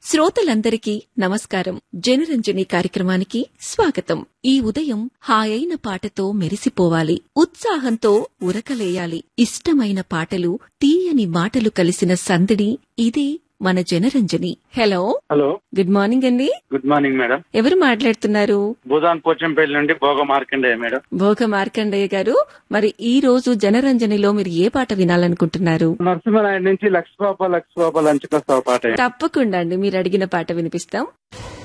శ్రోతలందరికీ నమస్కారం జనరంజని కార్యక్రమానికి స్వాగతం ఈ ఉదయం హాయైన పాటతో మెరిసిపోవాలి ఉత్సాహంతో ఉరకలేయాలి ఇష్టమైన పాటలు తీయని మాటలు కలిసిన సందడి ఇదే మన Janaranjani hello hello good morning అండి గుడ్ మార్నింగ్ మేడం ఎవరు మాట్లాడుతున్నారు భూదాన్ పోచంపల్లి నుండి భోగ మార్కండేయ మేడం భోగ మార్కండయ్య గారు మరి ఈ రోజు జనరంజనిలో మీరు ఏ పాట వినాలనుకుంటున్నారు నరసింహనాయుడు నుంచి లక్ష్మీపాప లక్ష్మీపాప లంచుకొస్తావు పాట తప్పకుండా అండి మీరు అడిగిన పాట వినిపిస్తాం